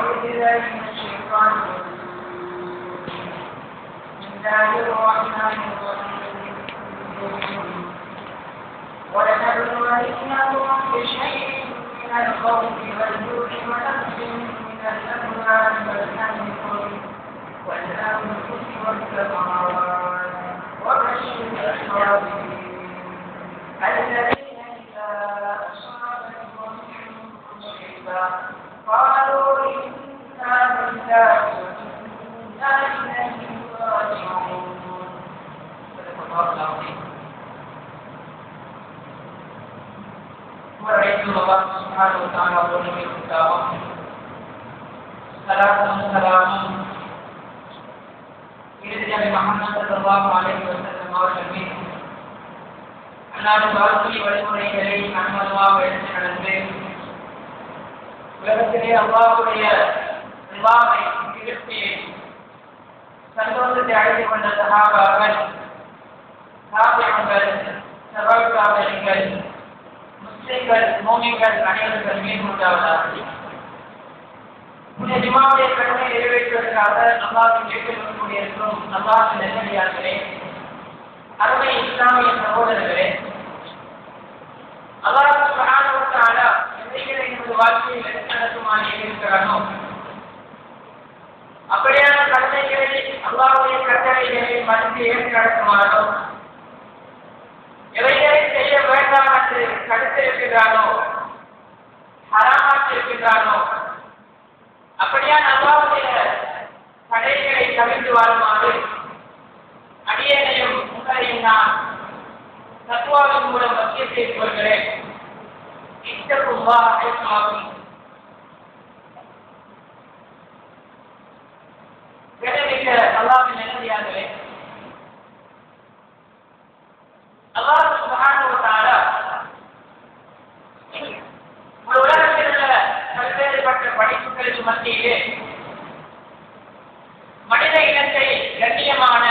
أعوذ بالله من الشيطان الرجيم بسم الله الرحمن الرحيم ولنبلونكم بشيء من الخوف والجوع ونقص من الأموال والأنفس والأنفس والثمرات وبشر الصابرين الذين إذا أصابتهم مصيبة قالوا إنا لله وإنا إليه راجعون صدق الله العظيم ورأيت الله سبحانه وتعالى ظلم الكتاب صلاة وسلام இறுதியாக முகமது ஸல்லல்லாஹு அலைஹி வஸல்லம் அவர்கள் மீது அன்னாடு வாழ்க்கை வழிமுறைகளை அனுமதமாக எடுத்து நடந்து உலகத்திலே அல்லாஹ்வுடைய நிர்வாகை திருப்தியை சந்தோஷத்தை அடைந்து கொண்ட சகாபாக்கள் சாபியங்கள் சபாபிகள் முஸ்லிம்கள் மோமிகள் அனைவர்கள் மீது உண்டாவதாக இந்த ஜிமாவுடைய கடமை நிறைவேற்றுவதற்காக அல்லாஹின் வீட்டில் இருக்கக்கூடிய இருக்கும் அல்லாஹின் நெல்லடியார்களே அருமை இஸ்லாமிய சகோதரர்களே அல்லாஹ் சுபஹானஹுவத்தால எவைகளை நமது வாழ்க்கையில் எடுத்து நடத்துமாறு இருக்கிறானோ அப்படியான கடமைகளை அல்லாஹுடைய கட்டளைகளை மதித்து ஏற்று நடத்துமாறோ எவைகளை செய்ய வேண்டாம் என்று தடுத்திருக்கிறானோ ஹராமாற்றிருக்கிறானோ அப்படியான அல்லாவுடைய தடைகளை தவிர்த்து வாழுமாறு அடியேனையும் உங்களையும் நான் தத்துவாவின் மூலம் மத்திய செய்து கொள்கிறேன் இத்தகுவா ஆகும் விளைவிக்க அல்லாவின் நிம்மதியாகவே அல்லாஹ் சுபஹானஹுவதஆல ஒரு உலகத்தில் உள்ள பல்வேறுபட்ட படைப்புகளுக்கு மத்தியிலே மனித இனத்தை கண்ணியமான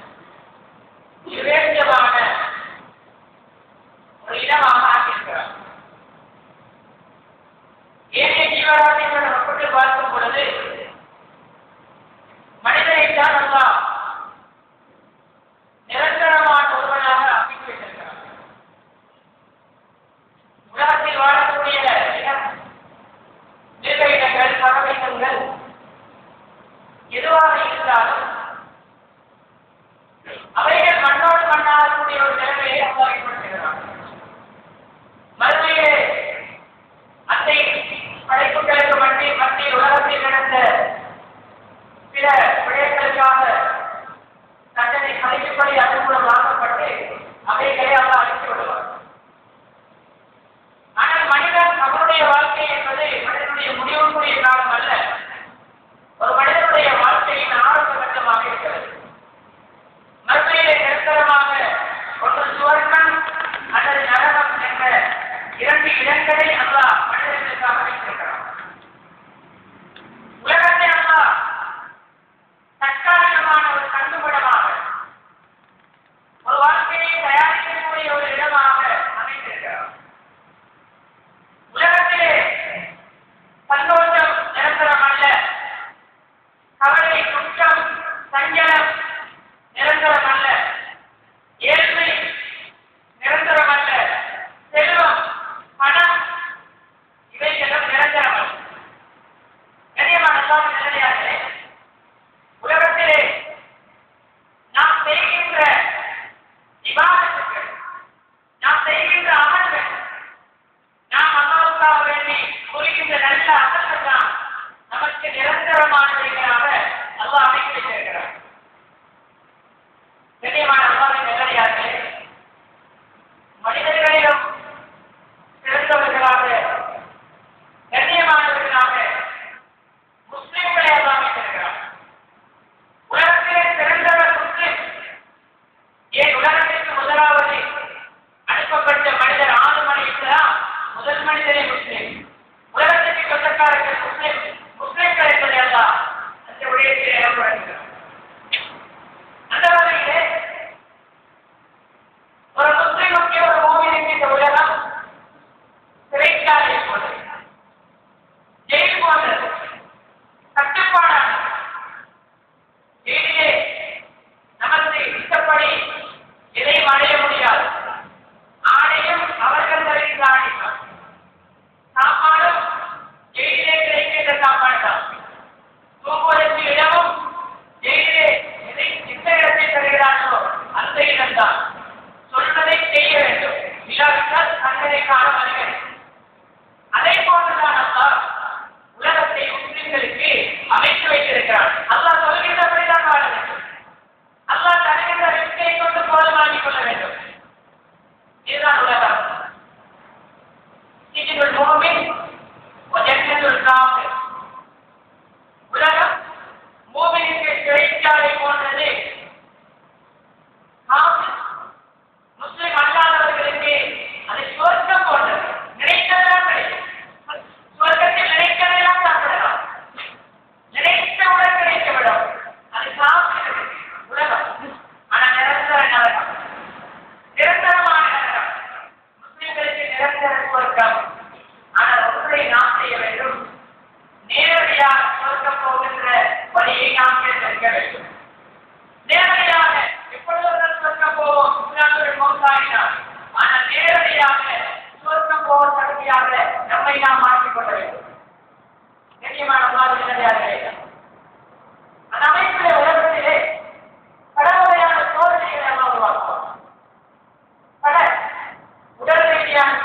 விவேகமான ஒரு இனமாக ஆக்கியிருக்கிறார்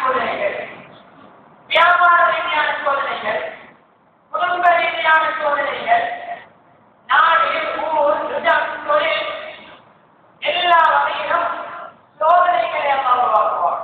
சோதனைகள் வியாபார ரீதியான சோதனைகள் குடும்ப ரீதியான சோதனைகள் நாடு ஊர் இடம் தொழில் எல்லா வகையிலும் சோதனைகளை அல்லாஹ் உருவாக்குவார்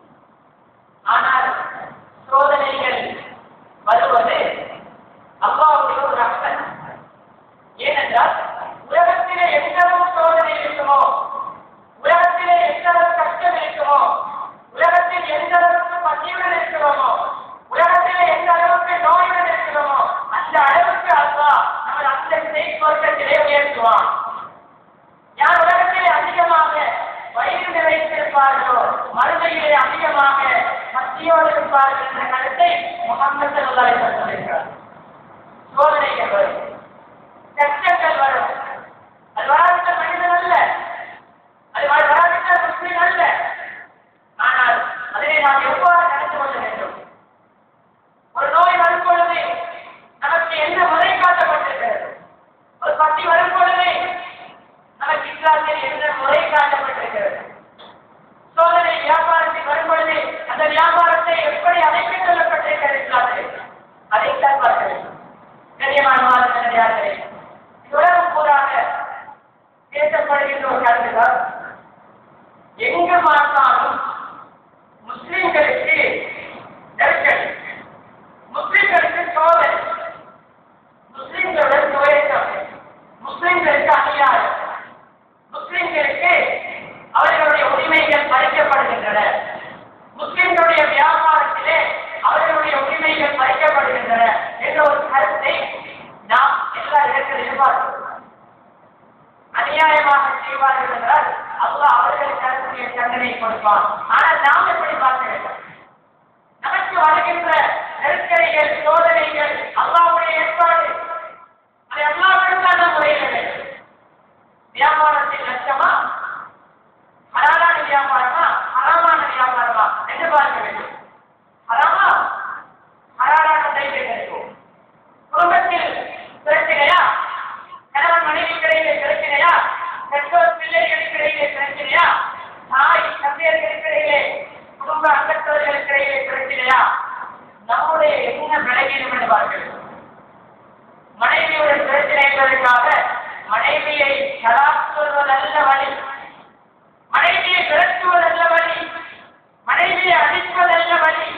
ஆனால் சோதனைகள் வருவது அல்லாவுடைய ஒரு ரத்தம் ஏனென்றால் உலகத்திலே எந்த அளவு சோதனை இருக்குமோ உலகத்திலே எந்த அளவு கஷ்டம் இருக்குமோ உலகத்தில் எந்த அளவுக்கு பசியுடன் இருக்கிறோமோ உலகத்திலே எந்த அளவுக்கு நோயுடன் இருக்கிறோமோ அந்த அளவுக்கு அல்லா நம்ம அந்தத்தை சொர்க்கத்திலே உயர்த்துவான் யார் உலகத்திலே அதிகமாக வயிறு நிறைத்திருப்பார்களோ மறுமையிலே அதிகமாக மத்தியோடு இருப்பார்கள் என்ற கருத்தை முகமது சல்லாஹ் சொல்லியிருக்கிறார் சோதனைகள் வரும் கஷ்டங்கள் வரும் அது வராத மனிதன் அல்ல அது வராத முஸ்லீம் அல்ல ஆனால் அதனை நாம் எவ்வாறு நடந்து கொள்ள வேண்டும் ஒரு நோய் வரும் பொழுது நமக்கு என்ன முறை காட்டப்பட்டிருக்கிறது ஒரு பசி வரும் பொழுது நமக்கு இஸ்லாத்தில் என்ன முறை காட்டப்பட்டிருக்கிறது சோதனை வியாபாரத்தில் வரும் பொழுது அந்த வியாபாரத்தை எப்படி அமைத்துக் கொள்ளப்பட்டிருக்கிறது இஸ்லாத்தில் அதைத்தான் பார்க்க வேண்டும் கண்ணியமான மாணவர்களே உலகம் பூராக பேசப்படுகின்ற ஒரு கருத்துதான் எங்கு பார்த்தாலும் முஸ்லிம்களுக்கு நெருக்கடி முஸ்லிம்களுக்கு சோதனை முஸ்லிம்களோட துவேஷம் முஸ்லிம்களுக்கு அநியாயம் முஸ்லிம்களுக்கு அவர்களுடைய உரிமைகள் பறிக்கப்படுகின்றன முஸ்லிம்களுடைய வியாபாரத்திலே அவர்களுடைய உரிமைகள் பறிக்கப்படுகின்றன என்ற ஒரு கருத்தை நாம் எல்லா இடங்களிலும் பார்க்கிறோம் அநியாயமாக செய்வார்கள் என்றால் அல்லாஹ் அவர்களுக்கு கருத்துடைய தண்டனை கொடுப்பான் ஆனால் நாம் எப்படி பார்க்க வேண்டும் நமக்கு வருகின்ற நெருக்கடிகள் சோதனைகள் அல்லாவுடைய ஏற்பாடு அதை அல்லாவிடம் தான் நாம் முறையிட வேண்டும் வியாபாரத்தில் லட்சமா ஹலாலான வியாபாரமா ஹராமான வியாபாரமா என்று பார்க்க வேண்டும் ஹராமா ஹலாலான தைரியம் கிடைக்கும் குடும்பத்தில் பிரச்சனையா கணவன் மனைவிக்கிடையிலே பிரச்சனையா பெற்றோர் பிள்ளைகளுக்கிடையிலே பிரச்சனையா தாய் தந்தையர்களுக்கிடையிலே குடும்ப அங்கத்தவர்களுக்கிடையிலே பிரச்சனையா நம்முடைய என்ன விலகீனம் என்று பார்க்க வேண்டும் மனைவியுடன் பிரச்சனை என்பதற்காக மனைவியை சலாத் சொல்வதல்ல வழி மனைவியை விரட்டுவதல்ல வழி மனைவியை அடிப்பதல்ல வழி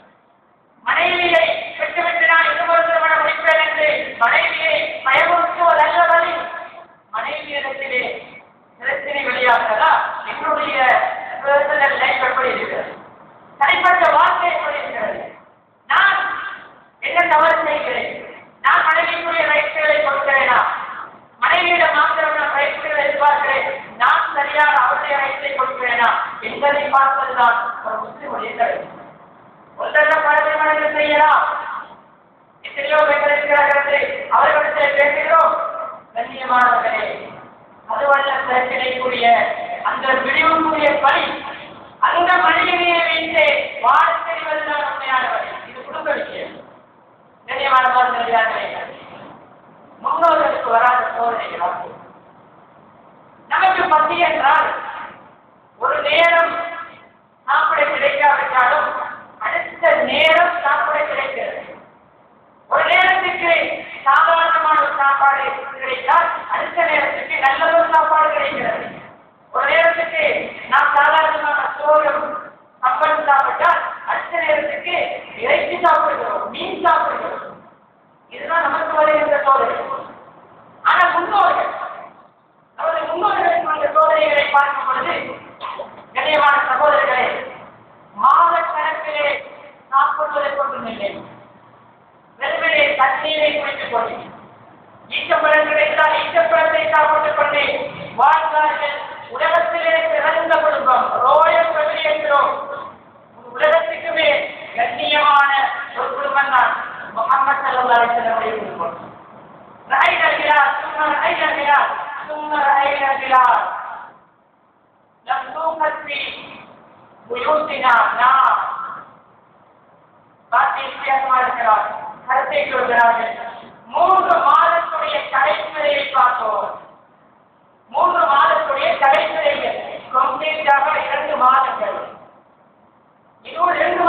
மனைவியை விட்டுவிட்டு நான் இன்னொரு திருமணம் முடிப்பேன் என்று மனைவியை பயமுறுத்துவதல்ல வழி மனைவியிடத்திலே பிரச்சனை வெளியாகிறதா என்னுடைய பர்சனல் லைஃப் எப்படி இருக்கிறது தனிப்பட்ட வாழ்க்கை எப்படி இருக்கிறது நான் என்ன தவறு செய்கிறேன் நான் மனைவிக்குரிய ரைட்ஸ்களை கொடுக்கிறேனா மனைவியிடம் மாத்திரம் நான் ரைட்ஸ்களை எதிர்பார்க்கிறேன் நான் சரியான அவருடைய ரைட்ஸை கொடுக்கிறேனா என்பதை பார்ப்பதுதான் ஒரு முஸ்லிமுடைய கடமை ஒன்றல்ல பல திருமணங்கள் செய்யலாம் எத்தனையோ பேர் இருக்கிறார்கள் அவர்களிடத்தில் பேசுகிறோம் கண்ணியமானவர்களே அதுவல்ல பிரச்சனைக்குரிய அந்த விடிவுக்குரிய பணி அந்த மனிதனையை வைத்து வாழ தெரிவதுதான் உண்மையான வழி இது குடும்ப விஷயம் கண்ணியமான பாதுகாப்பு முன்னோர்களுக்கு வராத சோதனைகளாகும் நமக்கு பசி என்றால் ஒரு நேரம் சாப்பிட கிடைக்காவிட்டாலும் அடுத்த நேரம் சாப்பிட கிடைக்கிறது ஒரு நேரத்துக்கு சாதாரணமான ஒரு சாப்பாடு கிடைத்தால் அடுத்த நேரத்துக்கு நல்லதொரு சாப்பாடு கிடைக்கிறது ஒரு நேரத்துக்கு நாம் சாதாரணமான சோறும் கம்பன் சாப்பிட்டால் அடுத்த நேரத்துக்கு இறைச்சி சாப்பிடுகிறோம் மீன் சாப்பிடுகிறோம் இதுதான் நமக்கு வருகின்ற சோதனை ஆனால் முன்னோர்கள் நமது முன்னோர்களுக்கு அந்த சோதனைகளை பார்க்கும் பொழுது கண்ணியமான சகோதரர்களே மாத கணக்கிலே சாப்பிடுவதை கொண்டுமில்லை வெறுமனே தண்ணீரை குடித்துக் கொண்டு ஈச்சப்பழம் கிடைத்தால் ஈச்சப்பழத்தை சாப்பிட்டுக் கொண்டு வாழ்ந்தார்கள் உலகத்திலே சிறந்த குடும்பம் ரோயல் ஃபேமிலி என்கிறோம் உலகத்துக்குமே கண்ணியமான ஒரு குடும்பம் தான் முகமது சல்லல்லாஹு அலைஹி வஸல்லம் குடும்பம் رأينا الهلال ثم رأينا الهلال ثم رأينا الهلال لم توقد في بيوتنا نار வார்த்தை வித்தியாசமா இருக்கிறார் கருத்தை சொல்கிறார்கள் மூன்று மாதத்துடைய கடைசியை பார்த்தோம் மூன்று மாதத்துடைய கடைசியை கம்ப்ளீட்டாக இரண்டு மாதங்கள் இன்னும் ரெண்டு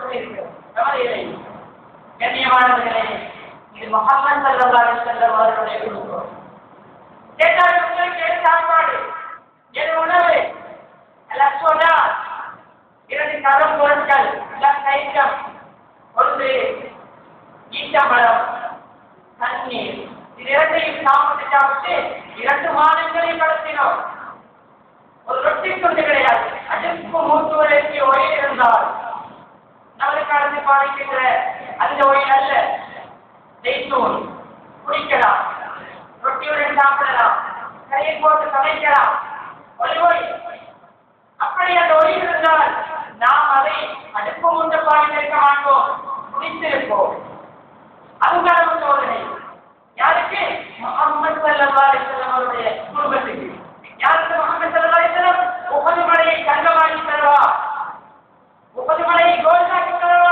சொல்லியிருக்கிறோம் கவலையில்லை கண்ணியமானவர்களே இது முகமது சல்லல்லாஹு அலைஹி வஸல்லம் அவர்களுடைய குடும்பம் கேட்டால் உங்களுக்கு எது சாப்பாடு எது உணவு எல்லாம் சொன்னா இரண்டு கரம் பொருட்கள் எல்லாம் கைக்கம் ஒன்று ஈச்சம்பழம் தண்ணீர் இது இரண்டையும் சாப்பிட்டு சாப்பிட்டு இரண்டு மாதங்களை கடத்தினோம் ஒரு ரொட்டி கொண்டு கிடையாது அடுப்பு மூத்துவதற்கு ஒயில் இருந்தால் நம்மளுக்கு அடுத்து பாதிக்கின்ற அந்த ஒயில் அல்ல ஜெய்தூன் குடிக்கலாம் ரொட்டியுடன் சாப்பிடலாம் கையை போட்டு சமைக்கலாம் ஒளி ஒளி அப்படி அந்த ஒளி இருந்தால் நாம் அதை அடுப்பு மூன்று பாடித்திருக்க மாட்டோம் குடித்திருப்போம் அதுக்கான சோதனை யாருக்கு முகமது சல்லல்லாஹு அலைஹி வஸல்லம் அவருடைய குடும்பத்துக்கு யாருக்கு முகமது சல்லல்லாஹு அலைஹி வஸல்லம் உகது மலையை தங்கமாக்கி தருவா உகது மலையை கோல்டாக்கி தருவா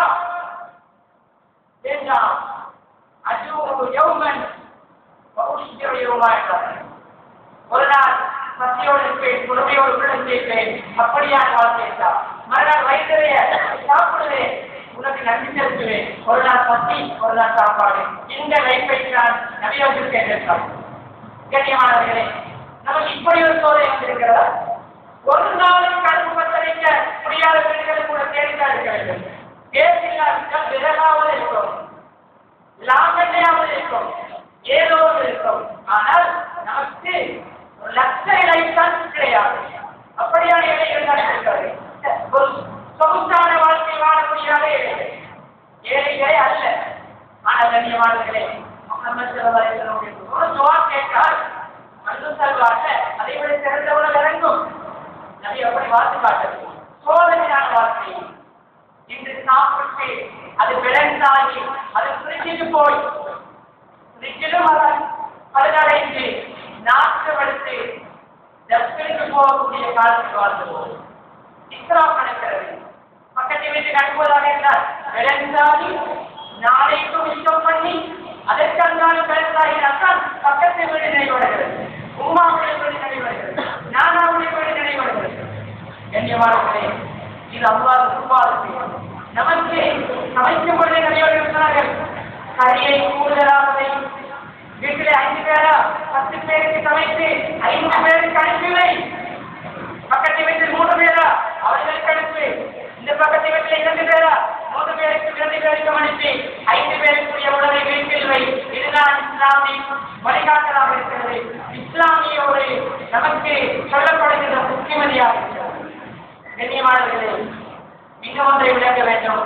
வேண்டாம் அஜூ யௌமன் வஉஷ்ஜிரு யௌமா என்றார். ஒரு நாள் பசியோடு இருப்பேன் குடுமையோடு பிழைத்திருப்பேன் அப்படியான வாழ்க்கை தான் மறுநாள் வயிற்றுடைய சாப்பிடுவேன் உனக்கு நன்றி செலுத்துவேன் ஒரு நாள் பசி ஒரு நாள் சாப்பாடு இந்த லைஃபை நான் நபியோகிருக்கேன் என்றார் கண்ணியமானவர்களே நமக்கு இப்படி ஒரு சோதனை வந்திருக்கிறதா ஒரு நாளும் கருப்பு பத்தரிக்க முடியாத பெண்களுக்கு கூட தேடித்தான் இருக்க வேண்டும் தேர்வில்லாவிட்டால் விறகாவது இருக்கும் லாபத்தையாவது இருக்கும் ஏதோ ஒன்று இருக்கும் ஆனால் நமக்கு ஒரு லட்ச இலைத்தான் கிடையாது அப்படியான இலைகள் தான் இருக்கிறது ஒரு சொகுசான வாழ்க்கை வாழ முடியாத இலைகள் ஏழைகளே அல்ல ஆனால் கண்ணியமானவர்களே முகமது ஸல்லல்லாஹு அலைஹி வஸல்லம் ஒரு துவா கேட்டால் மனு செல்வாக அதை விட சிறந்த உலக இறங்கும் நபி அப்படி வாசி காட்டது சோதனையான வாழ்க்கை இன்று சாப்பிட்டு அது விளைந்தாகி அது பிரிச்சுட்டு போய் பிரிச்சிலும் பழுதடைந்து நாட்டு வடுத்து டஸ்பினுக்கு போகக்கூடிய காலத்துக்கு வாழ்ந்துவோம் இஸ்லாம் நடக்கிறது பக்கத்து வீட்டுக்கு அனுப்புவதாக இருந்தால் விளைந்தாகி நாளைக்கும் இஷ்டம் பண்ணி அதற்கந்தாலும் விளைந்தாகினால்தான் பக்கத்து வீடு நினைவடைகிறது உமாவுடைய வீடு நினைவடைகிறது நானாவுடைய வீடு நினைவடைகிறது கண்ணியமானவர்களே இது அல்லாத சுபாரத்தை நமக்கு சமைக்கும் பொழுதே நிறைய சொன்னார்கள் கறியை கூடுதலாக வை. வீட்டிலே ஐந்து பேரா பத்து பேருக்கு சமைத்து ஐந்து பேருக்கு அனுப்பிவை பக்கத்து வீட்டில் மூன்று பேரா அவர்களுக்கு அனுப்பி இந்த பக்கத்து வீட்டில் இரண்டு பேரா மூன்று பேருக்கு இரண்டு பேருக்கு அனுப்பி ஐந்து பேருக்குரிய உணவை வீட்டில் வை இதுதான் இஸ்லாமிய வழிகாட்டலாக இருக்கிறது இஸ்லாமிய ஒரு நமக்கு சொல்லப்படுகின்ற முக்கியமதியாக இருக்கிறது கண்ணியமானவர்களே மிக ஒன்றை விளங்க வேண்டும்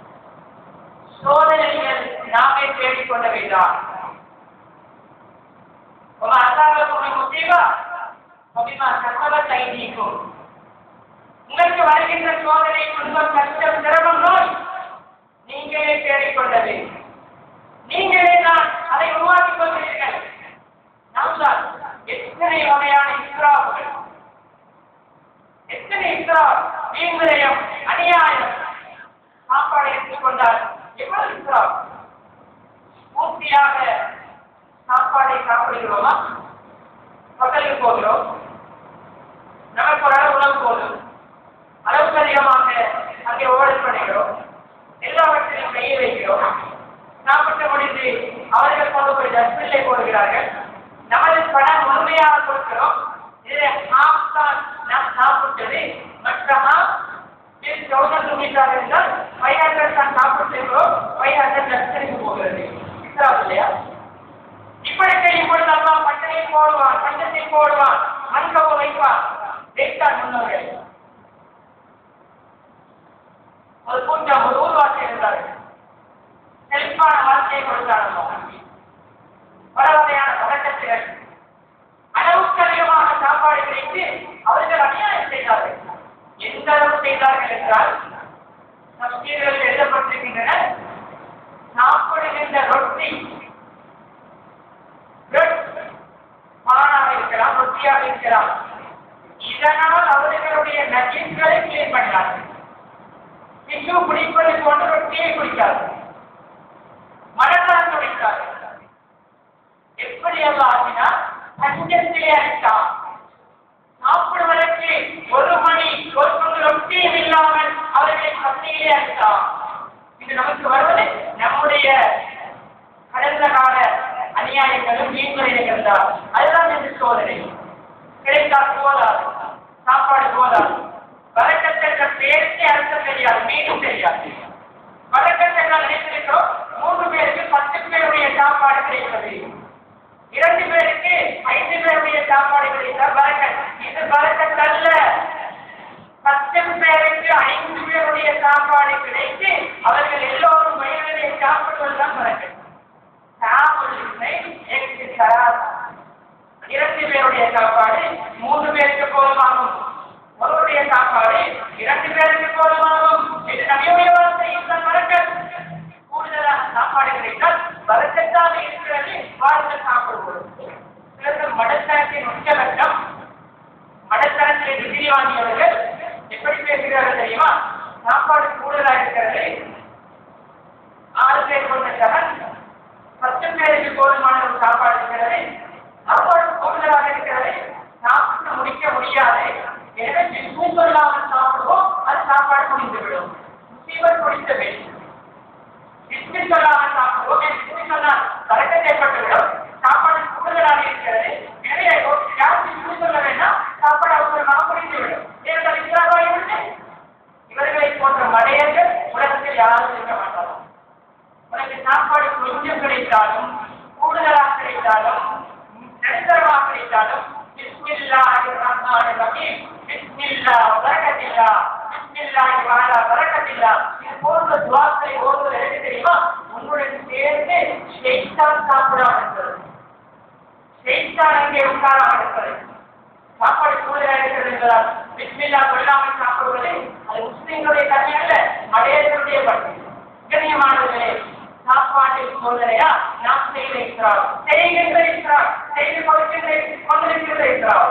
சோதனைகள் நாமே தேடிக்கொள்ள வேண்டாம் وما أصابكم من مصيبة فبما كسبت أيديكم உங்களுக்கு வருகின்ற சோதனை துன்பம் கஷ்டம் சிரமம் நோய் நீங்களே தேடிக்கொண்டது நீங்களே தான் அதை உருவாக்கிக் கொள்கிறீர்கள் நாம் தான் எத்தனை வகையான இஸ்ராஃப்கள் எத்தனை இஸ்ரா வீண் விரயம் அநியாயம் சாப்பாடு எடுத்துக்கொண்டால் எவ்வளவு இஸ்ரா பூர்த்தியாக சாப்பாடை சாப்பிடுகிறோமா மக்களுக்கு போகிறோம் நமக்கு ஒரு அளவு உணவு போதும் அளவுக்கு அதிகமாக அங்கே ஓடல் பண்ணுகிறோம் எல்லாவற்றையும் கையை வைக்கிறோம் சாப்பிட்டு முடிந்து அவர்கள் கொண்டு போய் டஸ்ட்பின்லே போடுகிறார்கள் நமது பணம் முழுமையாக கொடுக்கிறோம் இதில் ஹாஃப் தான் நாம் சாப்பிட்டது மற்ற ஹாஃப் இது தௌசண்ட் ருபீஸாக இருந்தால் ஃபைவ் ஹண்ட்ரட் தான் சாப்பிட்டுக்கிறோம் ஃபைவ் ஹண்ட்ரட் டஸ்ட்பினுக்கு போகிறது இஸ்லாம் இல்லையா இப்படி செய்யும் பொழுது அல்லா பட்டனை போடுவான் பட்டத்தை போடுவான் மண்கவ வைப்பான் வைத்தான் முன்னோர்கள் ஒரு கூட்டம் ஒரு ஊர்வாசி இருந்தார்கள் செழிப்பான வாழ்க்கையை கொடுத்தார்கள் பல வகையான பதக்கத்தினர் அளவுக்கு அதிகமாக சாப்பாடு கிடைத்து அவர்கள் அநியாயம் செய்தார்கள் எந்த அளவு செய்தார்கள் என்றால் தப்சீர்கள் எழுதப்பட்டிருக்கின்றன சாப்பிடுகின்ற ரொட்டி பிரெட் பானாக இருக்கலாம் ரொட்டியாக இருக்கலாம் இதனால் அவர்களுடைய நஜீஸ்களை கிளீன் பண்ணார்கள் பிசு குடிப்பது போன்ற ரொட்டியை குடிக்காது மனதான் குடிக்காது எப்படி எல்லாம் ஆகினா பஞ்சத்திலே அடித்தான் சாப்பிடுவதற்கு ஒரு மணி ஒரு பங்கு ரொட்டியும் இல்லாமல் அவர்களை பத்தியிலே அடித்தான் இன்று நமக்கு வருவது நம்முடைய கடந்த கால அநியாயங்களும் வீண்முறைகள் தான் அதுதான் என்று சோதனை கிடைத்தால் போதாது சாப்பாடு போதாது வழக்கத்திற்க பேருக்கு அர்த்தம் தெரியாது மீண்டும் தெரியாது வழக்கத்தை நான் நினைத்திருக்கிறோம் மூன்று பேருக்கு பத்து பேருடைய சாப்பாடு கிடைப்பது இரண்டு பேருக்கு ஐந்து பேருடைய சாப்பாடு கிடைத்தால் வழக்கம் இது வழக்கம் அல்ல பத்து பேருக்கு ஐந்து பேருடைய சாப்பாடு கிடைத்து அவர்கள் எல்லோரும் வயதிலே சாப்பிடுவதுதான் வழக்கம் சாப்பிடுவதை எட்டு தராது இரண்டு பேருடைய சாப்பாடு மூன்று பேருக்கு போதுமாகும் ஒருவருடைய சாப்பாடு இரண்டு பேருக்கு போதுமாகும் இது நபியுடைய வார்த்தை இந்த வழக்கம் கூடுதலான சாப்பாடு கிடைத்தால் வழக்கத்தாக இருக்கிறது வாழ்ந்து சாப்பிடுவோம் சிலர்கள் மடத்தனத்தின் உச்சகட்டம் மடத்தனத்தில் டிகிரி வாங்கியவர்கள் எப்படி பேசுகிறார்கள் தெரியுமா சாப்பாடு கூடுதலாக இருக்கிறது ஆறு பேர் கொண்ட ஜகன் பத்து பேருக்கு போதுமான ஒரு சாப்பாடு இருக்கிறது சாப்பாடு கூடுதலாக இருக்கிறது சாப்பிட்டு முடிக்க முடியாது எனவே ஜிம்மு சொல்லாமல் சாப்பிடுவோம் அது சாப்பாடு முடிந்துவிடும் முசீபத் முடித்த வேண்டும் ஜிம்மு சொல்லாமல் சாப்பிடுவோம் ஜிம்மு சொன்னால் கலக்கத்தை ஏற்பட்டுவிடும் சாப்பாடு கூடுதலாக இருக்கிறது எனவே யார் ஜிம்மு சொல்ல வேண்டாம் சாப்பாடு அவசரமாக முடிந்துவிடும் ஏனென்றால் இஸ்லாமாயிவிட்டு இவர்களை போன்ற மடையர்கள் உலகத்தில் யாரும் இருக்க மாட்டார்கள் உனக்கு சாப்பாடு கொஞ்சம் கிடைத்தாலும் கூடுதலாக கிடைத்தாலும் நடுத்தரமாக கிடைத்தாலும் பிஸ்மில்லாஹி ரஹ்மானி ரஹீம் பிஸ்மில்லா பரக்கத்தில்லா பிஸ்மில்லாஹி வஅலா பரக்கத்தில்லா இது போன்ற துவாக்களை ஓதுவது எதுக்கு தெரியுமா உன்னுடன் சேர்ந்து ஷைத்தான் சாப்பிடாமல் இருக்கிறது ஷைத்தான் அங்கே உட்காராமல் இருக்கிறது சாப்பாடு கூடுதலாக இருக்கிறது என்பதால் பிஸ்மில்லா கொள்ளாமல் சாப்பிடுவது அது முஸ்லிம்களுடைய தன்மை அல்ல மடையர்களுடைய பண்பு கண்ணியமானவர்களே சாப்பாட்டு சோதனையா நாம் செய்த இருக்கிறார் செய்கின்ற இருக்கிறார் செய்து கொடுக்கின்ற கொண்டிருக்கின்ற இருக்கிறார்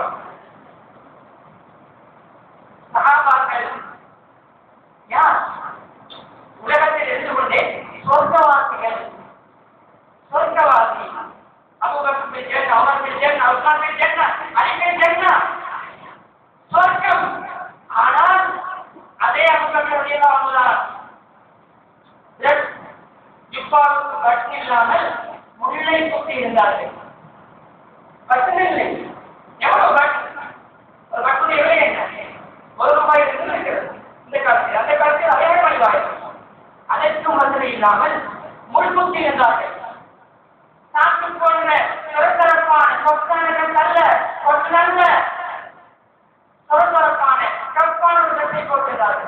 சகாபாக்கள் யார் உலகத்தில் இருந்து கொண்டே சொர்க்கவாசிகள் சொர்க்கவாசி அபூபக்கர் பின் ஜன்னா உமர் பின் ஜன்னா உஸ்மான் பின் ஜன்னா அலி பின் ஜன்னா சொர்க்கம் ஆனால் அதே அபூபக்கர் ரலியல்லாஹு அன்ஹு ஜிப்பாவுக்கு பட்டன் இல்லாமல் முல்லை குத்தி இருந்தார்கள் பட்டன் இல்லை எவ்வளவு பட்டன் ஒரு பட்டுடைய விலை என்ன ஒரு ரூபாய் இருந்து இருக்கிறது இந்த காலத்தில் அந்த காலத்தில் அதே மலிவாயிருக்கும் அதற்கும் வசதி இல்லாமல் முள்குத்தி இருந்தார்கள் சாப்பிட்டு போன்ற சொரசரப்பான சொற்கானங்கள் அல்ல சொற்களல்ல சொரசரப்பான கற்பான ஒரு ட்ரெஸ்ஸை போட்டிருந்தார்கள்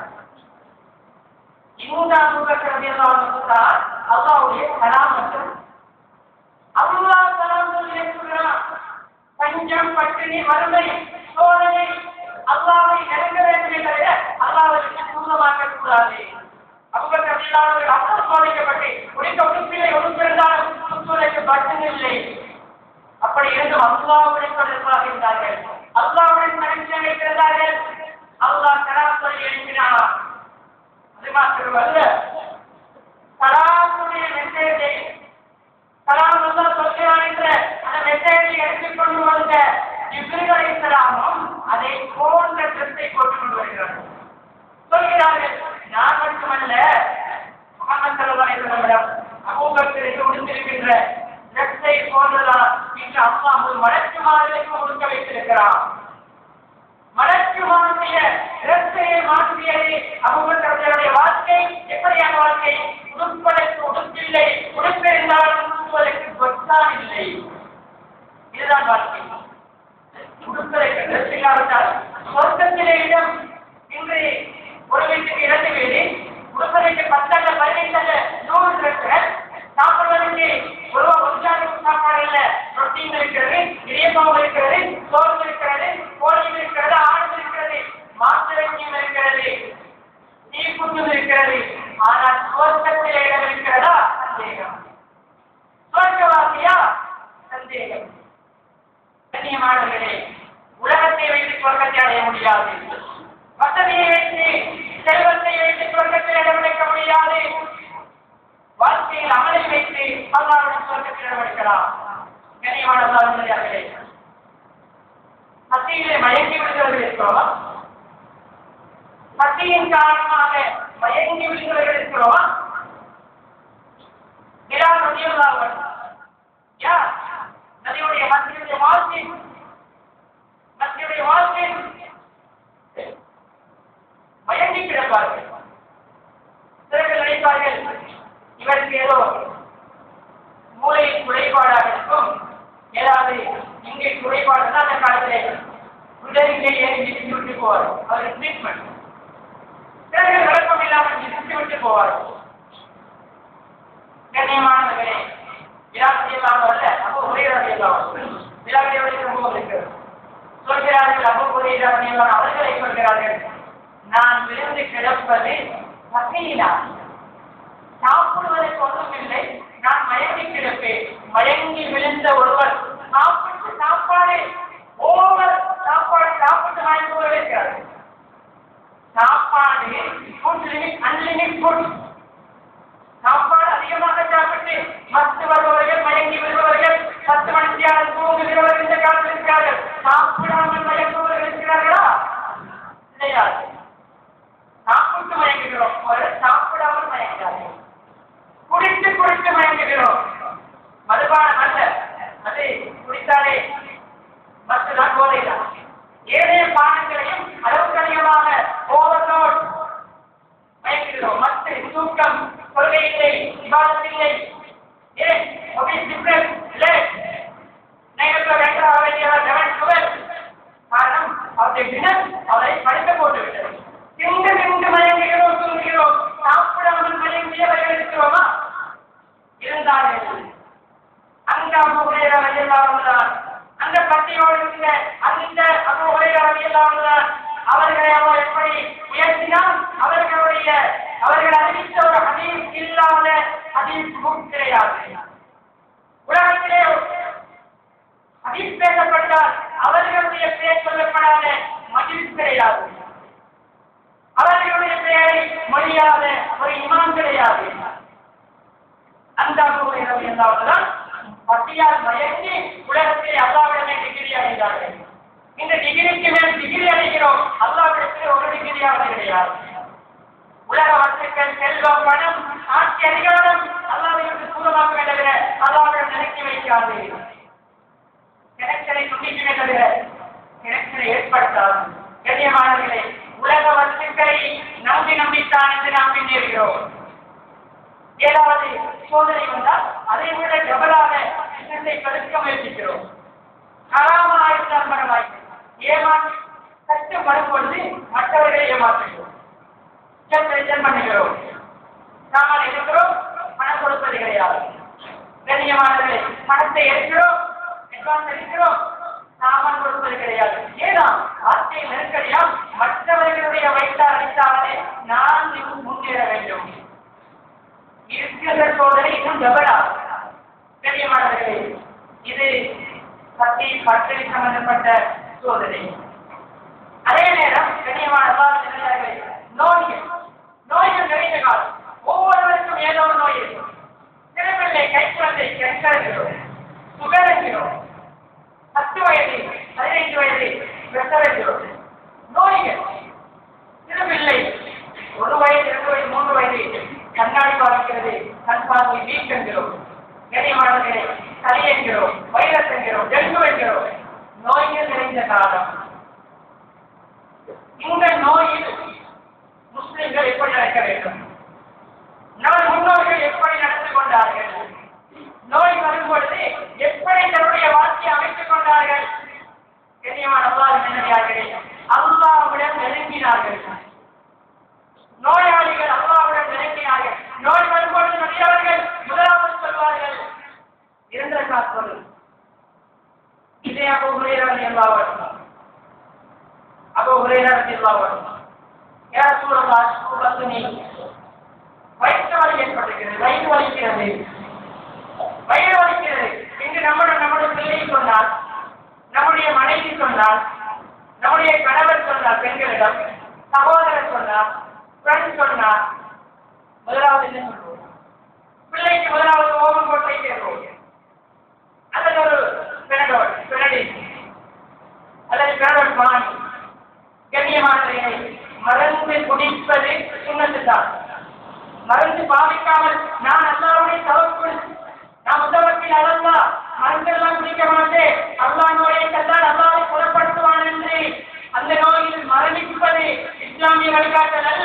இந்த அபூபக்கர் தான் அல்லாவுடைய கலாம் மற்றும் அல்லாஹ் கலாம் சொல்லி இருக்கிறான் பஞ்சம் பட்டினி வறுமை சோதனை அல்லாவை நெருங்க வேண்டுமே தவிர அல்லாவுக்கு தூரமாக்க கூடாது அபூபக்கர் ரலியல்லாஹு அல்லாஹ் சோதிக்கப்பட்டு உனக்கு உடுப்பில்லை உடுப்பிருந்தாலும் உடுப்புரைக்கு பட்டன் இல்லை அப்படி இருந்தும் அல்லாவுடன் தொடர்பாக இருந்தார்கள் அல்லாவுடன் கனெக்ஷன் வைத்திருந்தார்கள் அல்லாஹ் கலாம் சொல்லி எழுப்பினார் அது மாத்திரமல்ல கலாமுடைய மெசேஜை கலாம் அல்லா சொல்கிறான் என்ற அந்த மெசேஜை எடுத்துக் கொண்டு வந்த ஜிப்ரீல் அலைஹிஸ்ஸலாமும் அதை போன்ற ட்ரெஸ்ஸை போட்டுக் கொண்டு வருகிறார்கள் சொல்கிறார்கள் நான் மட்டுமல்ல முகமது ஸல்லல்லாஹு அலைஹி வஸல்லம் அபூபக்கருக்கு உடுத்திருக்கின்ற ட்ரெஸ்ஸை போன்றதான் இன்று அல்லாஹ் ஒரு மலக்குமார்களுக்கு உடுக்க வைத்திருக்கிறான் மலக்குமாருடைய இறக்கையை மாற்றியது அபுபக்கருடைய வாழ்க்கை எப்படியான வாழ்க்கை உடுப்பதற்கு உடுப்பில்லை உடுப்பிருந்தாலும் உடுப்பதற்கு பொத்தான் இல்லை இதுதான் வாழ்க்கை உடுப்பதற்கு ட்ரெஸ் இல்லாவிட்டால் சொர்க்கத்திலே இடம் இன்று ஒரு வீட்டுக்கு இரண்டு வீடு உடுப்பதற்கு பத்தல்ல பதினைந்தல்ல நூறு ட்ரெஸ்கள் சாப்பிடுவதற்கு ஒரு உற்சாகம் சாப்பாடு இல்ல ரொட்டீன் இருக்கிறது இடியப்பம் இருக்கிறது சோறு இருக்கிறது கோழி இருக்கிறது ஆடு இருக்கிறது மாத்திரைக்கியம் இருக்கிறது தீக்குத்து இருக்கிறது ஆனால் சுவர்க்கத்தில் இடம் இருக்கிறதா சந்தேகம் சுவர்க்கவாசியா சந்தேகம் கண்ணியமானவர்களே உலகத்தை வைத்து சொர்க்கத்தை அடைய முடியாது வசதியை வைத்து செல்வத்தை வைத்து சொர்க்கத்தில் இடம் வைக்க முடியாது வாழ்க்கையில் அமலை வைத்து அல்லாவுடன் சொர்க்கத்தில் இடமெடுக்கலாம் கனியமான சாதனையாளர்களே மத்தியிலே மயங்கி விடுகிறவர்கள் இருக்கிறோமா மத்தியின் காரணமாக மயங்கி விடுகிறவர்கள் இருக்கிறோமா இவருக்கு ஏதோ மூளை குறைபாடாக இருக்கும் ஏதாவது இங்கே குறைபாடு தான் அந்த காலத்திலே உடலிலே ஏறி விட்டு விட்டு போவார் அவர் ட்ரீட்மெண்ட் பிறகு விளக்கம் இல்லாமல் விட்டு விட்டு போவார் கண்ணியமானவர்களே விராட்சி எல்லாம் அல்ல அப்போ ஒரே ராசி எல்லாம் விராட்சியோட சம்பவம் இருக்கு சொல்கிறார்கள் அப்போ ஒரே ராசி எல்லாம் அவர்களை சொல்கிறார்கள் நான் விழுந்து கிடப்பது பசியினா சாப்பிடுவதற்கு ஒன்றுமில்லை நான் மயங்கி கிடப்பேன் மயங்கி விழுந்த ஒருவர் சாப்பிட்டு சாப்பாடு ஓவர் சாப்பாடு சாப்பிட்டு வாங்கி போக வைக்கிறார் சாப்பாடு ஃபுட் லிமிட் அன்லிமிட் ஃபுட் சாப்பாடு அதிகமாக சாப்பிட்டு மத்து வருபவர்கள் மயங்கி வருபவர்கள் பத்து மணித்தியாக தூங்குகிறவர்கள் இந்த காலத்தில் இருக்கிறார்கள் சாப்பிடாமல் மயங்குபவர்கள் இருக்கிறார்களா கிடையாது சாப்பிட்டு மயங்குகிறோம் ஒரு சாப்பிடாமல் மயங்கார்கள் குடித்து குடித்து மயங்குகிறோம் மதுபானம் அல்ல அது குடித்தாலே மற்றதான் போதைதான் ஏழைய பானங்களையும் அளவுக்கு அதிகமாக ஓவர்லோட் மயங்குகிறோம் மற்ற தூக்கம் கொள்கை இல்லை விவாதம் இல்லை ஏன் மொபைல் டிஃபரன்ஸ் இல்லை நேரத்தில் வேண்டாம் வேண்டியவர் லெவன் டுவெல் காரணம் அவருடைய தினம் அவரை படிக்க போட்டு விட்டது திண்டு திண்டு மயங்குகிறோம் தூங்குகிறோம் சாப்பிடாமல் மயங்கியவர்கள் இருக்கிறோமா இருந்தார்கள் அங்க அபுஹுரேரா ரலியல்லாஹு தான் அந்த பட்டியோடு இருந்த அந்த அபுஹுரேரா ரலியல்லாஹு தான் அவர்களை அவர் எப்படி உயர்த்தினால் அவர்களுடைய அவர்கள் அறிவித்த ஒரு ஹதீஸ் இல்லாத ஹதீஸ் புக் கிடையாது உலகத்திலே ஹதீஸ் பேசப்பட்டால் அவர்களுடைய பெயர் சொல்லப்படாத மஜிஸ் கிடையாது அவர்களுடைய பெயரை மொழியாத ஒரு இமாம் கிடையாது அந்த அபுஹுரேரா ரலியல்லாஹு தான் பட்டியால் மயங்கி உலகத்தில் அல்லாவிடமே டிகிரி அடைந்தார்கள் இந்த டிகிரிக்கு மேல் டிகிரி அடைகிறோம் அல்லாவிடத்தில் ஒரு டிகிரியாவது கிடையாது உலக வத்துக்கள் செல்வம் பணம் ஆட்சி அதிகாரம் அல்லாவிற்கு தூரமாக தவிர அல்லாவிடம் நினைக்க வைக்காது கிணச்சலை துண்டிக்கவே தவிர கிணச்சலை ஏற்படுத்தாது கண்ணியமானவர்களே உலக வத்துக்களை நம்பி நம்பித்தான் என்று நாம் பின்னேறுகிறோம் ஏதாவது சோதனை வந்தால் அதை விட டபலாக விஷயத்தை தடுக்க முயற்சிக்கிறோம் ஹராமாக இருந்தால் பரவாயில்லை ஏமாற்றி கஷ்டம் வரும்பொழுது மற்றவர்களை ஏமாற்றுகிறோம் செப்பரேஷன் பண்ணுகிறோம் நாமல் இருக்கிறோம் பணம் கொடுப்பது கிடையாது கண்ணியமானவர்களே பணத்தை எடுக்கிறோம் அட்வான்ஸ் எடுக்கிறோம் சாமான் கொடுப்பது கிடையாது ஏன்னா ஆட்சியை நெருக்கடியால் மற்றவர்களுடைய வயிற்றால் அடித்தாலே நான் இன்னும் முன்னேற வேண்டும் இருக்கிற சோதனை இன்னும் டபலா கண்ணியமானவர்களே இது பத்தி பற்றி சம்பந்தப்பட்ட சோதனை அதே நேரம் கண்ணியமான அல்லாஹ்வின் நோய்கள் நோய்கள் நிறைந்த காலம் ஒவ்வொருவருக்கும் ஏதோ ஒரு நோய் இருக்கும் சிறுபிள்ளை கைக்குழந்தை கெட்டறகிறோம் சுகரகிறோம் பத்து வயது பதினைந்து வயது வெட்டறகிறோம் நோய்கள் சிறுபிள்ளை ஒரு வயது இரண்டு வயது மூன்று வயது கண்ணாடி பாதிக்கிறது கண் பார்வை வீக் என்கிறோம் கண்ணியமானவர்களே சளி என்கிறோம் வைரஸ் என்கிறோம் டெங்கு என்கிறோம் நோய்கள் நிறைந்த காலம் இந்த நோயில் முஸ்லிம்கள் எப்படி நடக்க வேண்டும் நமது முன்னோர்கள் எப்படி நடந்து கொண்டார்கள் நோய் வரும் பொழுது எப்படி தன்னுடைய வாழ்க்கையை அமைத்துக் கொண்டார்கள் கண்ணியமான அல்லாஹ் நினைவார்களே அல்லாஹ்விடம் நெருங்கினார்கள் நோயாளிகள் அல்லாஹ்விடம் நெருங்கினார்கள் நோய் வரும்பொழுது நபியவர்கள் முதலாவது சொல்வார்கள் இரண்டரை காத்து இதே அப்போ உரையாடல் எல்லாவர் அப்போ உரையாடல் எல்லாவர் யார் சூழல் நீ வயிற்று வலி ஏற்படுகிறது வயிறு வலிக்கிறது வயிறு வலிக்கிறது இன்று நம்முடைய நம்முடைய பிள்ளை சொன்னால் நம்முடைய மனைவி சொன்னால் நம்முடைய கணவர் சொன்னார் பெண்களிடம் சகோதரர் சொன்னார் ஃப்ரெண்ட் சொன்னார் முதலாவது என்ன சொல்வோம் பிள்ளைக்கு முதலாவது ஓமம் கொட்டை கேட்போம் அல்லது ஒரு பெனடோல் பெனடின் அல்லது பெனடோல் பானி கண்ணியமானவர்களை மருந்து குடிப்பது சுண்ணத்து தான் மருந்து பாவிக்காமல் நான் அல்லாவுடைய தவறு நான் முதலத்தில் அல்லா மருந்தெல்லாம் குடிக்க மாட்டேன் அல்லா நோயை கண்டால் அல்லாவை குணப்படுத்துவான் என்று அந்த நோயில் மரணிப்பது இஸ்லாமிய வழிகாட்டல் அல்ல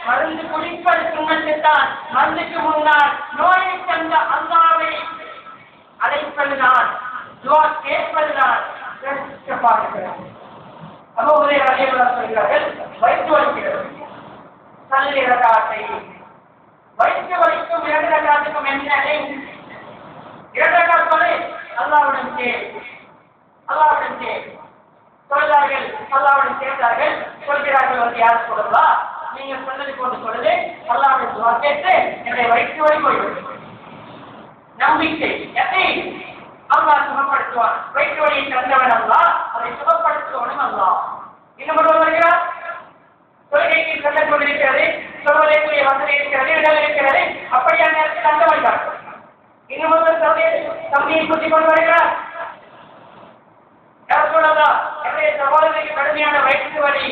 மருந்து குடிப்பது சுண்ணத்துத்தான் மருந்துக்கு முன்னால் நோயை தந்த அல்லாவை அழைப்பதுதான் துவா கேட்பதுதான் சிறந்த பாடுகிறது அப்போ உதய வகைகள் சொல்கிறார்கள் வயிற்று வலிக்கிறது சல்லி ரகாத்தை வயிற்று வலிக்கும் இரண்டு ரகாத்துக்கும் என்ன இரண்டு ரகாத் சொல்லி அல்லாவுடன் கேள் அல்லாவுடன் கேள் சொல்கிறார்கள் அல்லாவுடன் கேட்டார்கள் சொல்கிறார்கள் வந்து யார் சொல்லலா நீங்க சொன்னது கொண்டு சொல்லுது அல்லாவுடன் துவா கேட்டு என்னுடைய வயிற்று வலி போய்விடும் நம்பிக்கை எதை அல்லாஹ் சுகப்படுத்துவான் வயிற்று வலியை தந்தவன் அல்லா அதை சுகப்படுத்துவனும் அல்லா இன்னும் ஒருவர் வருகிறார் தொழுகைக்கு செல்ல கொண்டிருக்கிறது சொல்வதற்குரிய வசதி இருக்கிறது இடம் இருக்கிறது அப்படியான நேரத்தில் அந்த வருகிறார் இன்னும் ஒருவர் தந்தையை தம்பியை கூட்டிக் கொண்டு வருகிறார் யார் சொல்லலாம் என்னுடைய சகோதரிக்கு கடுமையான வயிற்று வலி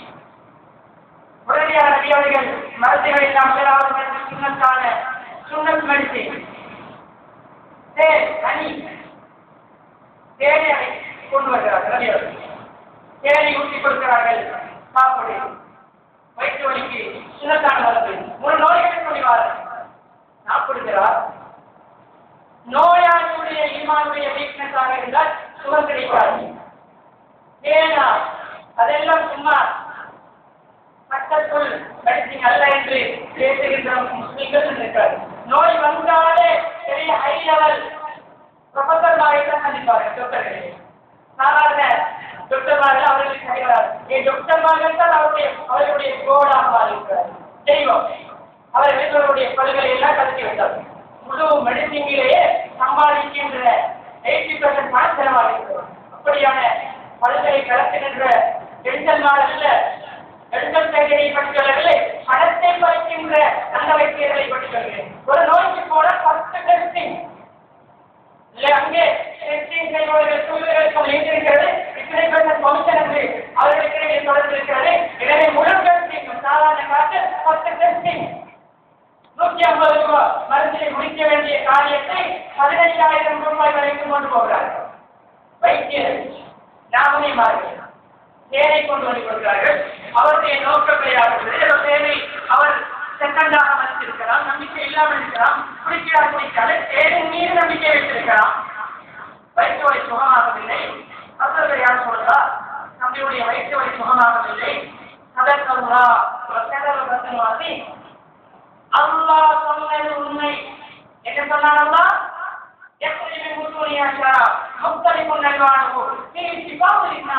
உடனடியாக நபியவர்கள் மருத்துவர்கள் எல்லாம் முதலாவது மருந்து சுண்ணத்தான சுண்ணத் மெடிசின் தேன் கனி தேனை கொண்டு வருகிறார்கள் நபியவர்கள் தேனை ஊற்றி கொடுக்கிறார்கள் சாப்பிடு வயிற்று வலிக்கு சுண்ணத்தான மருந்து ஒரு நோய்களை சொல்லுவார்கள் சாப்பிடுகிறார் நோயாளியுடைய ஈமானுடைய வீக்னஸாக இருந்தால் சுகம் கிடைக்காது ஏனா அதெல்லாம் சும்மா பக்கத்துள் மெடிசின் அல்ல என்று பேசுகின்ற முஸ்லிம்கள் இருக்கிறார் நோய் வந்தாலே பெரிய ஹை லெவல் ப்ரொஃபசர் தான் சந்திப்பார்கள் டாக்டர்களே சாதாரண டாக்டர்மார்கள் அவர்களுக்கு கிடைக்கிறார் என் டாக்டர்மார்கள் தான் அவருடைய அவர்களுடைய கோடாக மாறியிருக்கிறார் தெய்வம் அவர் வீட்டவருடைய பல்களை எல்லாம் கலத்தி விட்டார் முழு மெடிசினிலேயே சம்பாதிக்கின்ற எயிட்டி பர்சன்ட் பணம் செலவாகிறது அப்படியான பல்களை கலத்துகின்ற டென்டல் மாடல்ல டென்டல் சர்ஜரி படிக்கவில்லை பணத்தை பறிக்கின்ற நல்ல வைத்தியர்களை படிக்கவில்லை ஒரு நோய்க்கு போல பத்து டெஸ்டிங் இல்லை அங்கே டெஸ்டிங் செய்பவர்கள் சூழ்நிலைகள் இருக்கிறது இத்தனை பேர் கமிஷன் என்று அவர்களுக்கு இடையே தொடர்பு இருக்கிறது எனவே முழு டெஸ்டிங் சாதாரண காட்டு பத்து டெஸ்டிங் நூற்றி ஐம்பது ரூபாய் மருந்தினை முடிக்க வேண்டிய காரியத்தை பதினைந்தாயிரம் ரூபாய் வரைக்கும் கொண்டு போகிறார்கள் வைத்தியர் நாமனே மாறுகிறார் தேனை கொண்டு வந்து கொடுக்கிறார்கள் அவருடைய நோக்கம் கிடையாது தேனை அவர் செகண்டாக மதித்திருக்கலாம் நம்பிக்கை இல்லாமல் இருக்கலாம் குடிக்கிறார் குடிக்காது தேனின் மீது நம்பிக்கை வைத்திருக்கலாம் வயிற்று வலி சுகமாகவில்லை அவர்கள் யார் சொல்றா நம்முடைய வயிற்று வலி சுகமாகவில்லை அதற்கல்லா வாசி அல்லாஹ் சொன்னது உண்மை என்ன சொன்னான் அல்லாஹ் எப்படி முத்துணியா ஷரா முத்தலிப்பு நல்வானு நீ சிபாவுலினா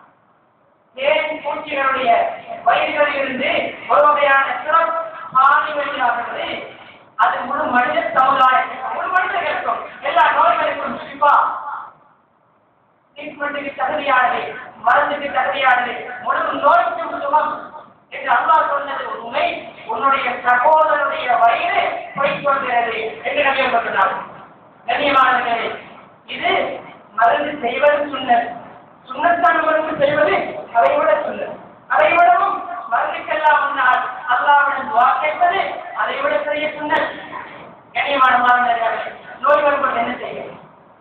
ஏன் பூச்சிகளுடைய வயிறுகளில் இருந்து ஒரு வகையான சிறப்பு ஆணி வெளியாகிறது அது முழு மனித சமுதாயத்திற்கும் முழு மனிதர்களுக்கும் எல்லா நோய்களுக்கும் சிபா ட்ரீட்மெண்ட்டுக்கு தகுதியானது மருந்துக்கு தகுதியானது முழு நோய்க்கும் சுகம் என்று அல்லாஹ் சொன்னது உண்மை உன்னுடைய சகோதரனுடைய வயிறு போய்கொள்கிறது என்று நம்பியவர் சொன்னார் கண்ணியமானவர்களே இது மருந்து செய்வது சுண்ணத் சுண்ணத்தான மருந்து செய்வது அதை விட சுண்ணத் அதை விடவும் மருந்துக்கெல்லாம் முன்னால் அல்லாவிடம் துவா கேட்பது அதை விட பெரிய சுண்ணத் கண்ணியமான மாணவர்களே நோய் வரும்போது என்ன செய்யும்